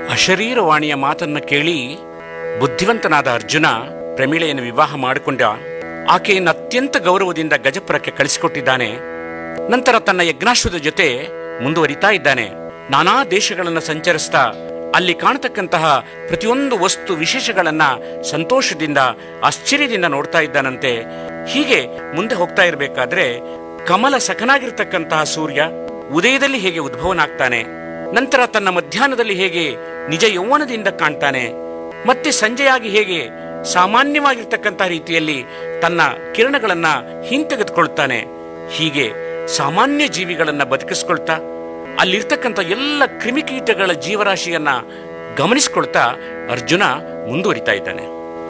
ಅಶರೀರವಾಣಿಯ ಮಾತನ್ನ ಕೇಳಿ ಬುದ್ಧಿವಂತನಾದ ಅರ್ಜುನ ಪ್ರಮೀಳೆಯನ್ನು ವಿವಾಹ ಮಾಡಿಕೊಂಡ ಆಕೆಯನ್ನು ಅತ್ಯಂತ ಗೌರವದಿಂದ ಗಜಪುರಕ್ಕೆ ಕಳಿಸಿಕೊಟ್ಟಿದ್ದಾನೆ ನಂತರ ತನ್ನ ಯಜ್ಞಾಶ್ವದ ಜೊತೆ ಮುಂದುವರಿತಾ ಇದ್ದಾನೆ ನಾನಾ ದೇಶಗಳನ್ನು ಸಂಚರಿಸ್ತಾ ಅಲ್ಲಿ ಕಾಣತಕ್ಕಂತಹ ಪ್ರತಿಯೊಂದು ವಸ್ತು ವಿಶೇಷಗಳನ್ನ ಸಂತೋಷದಿಂದ ಆಶ್ಚರ್ಯದಿಂದ ನೋಡ್ತಾ ಇದ್ದಾನಂತೆ ಹೀಗೆ ಮುಂದೆ ಹೋಗ್ತಾ ಇರಬೇಕಾದ್ರೆ ಕಮಲ ಸಖನಾಗಿರ್ತಕ್ಕಂತಹ ಸೂರ್ಯ ಉದಯದಲ್ಲಿ ಹೇಗೆ ಉದ್ಭವನಾಗ್ತಾನೆ ನಂತರ ತನ್ನ ಮಧ್ಯಾಹ್ನದಲ್ಲಿ ಹೇಗೆ ನಿಜ ಯೌವನದಿಂದ ಕಾಣ್ತಾನೆ ಮತ್ತೆ ಸಂಜೆಯಾಗಿ ಹೇಗೆ ಸಾಮಾನ್ಯವಾಗಿರ್ತಕ್ಕಂತಹ ರೀತಿಯಲ್ಲಿ ತನ್ನ ಕಿರಣಗಳನ್ನ ಹಿಂತೆಗೆದುಕೊಳ್ತಾನೆ ಹೀಗೆ ಸಾಮಾನ್ಯ ಜೀವಿಗಳನ್ನ ಬದುಕಿಸ್ಕೊಳ್ತಾ ಅಲ್ಲಿರ್ತಕ್ಕಂಥ ಎಲ್ಲ ಕ್ರಿಮಿಕೀಟಗಳ ಜೀವರಾಶಿಯನ್ನ ಗಮನಿಸ್ಕೊಳ್ತಾ ಅರ್ಜುನ ಮುಂದುವರಿತಾ ಇದ್ದಾನೆ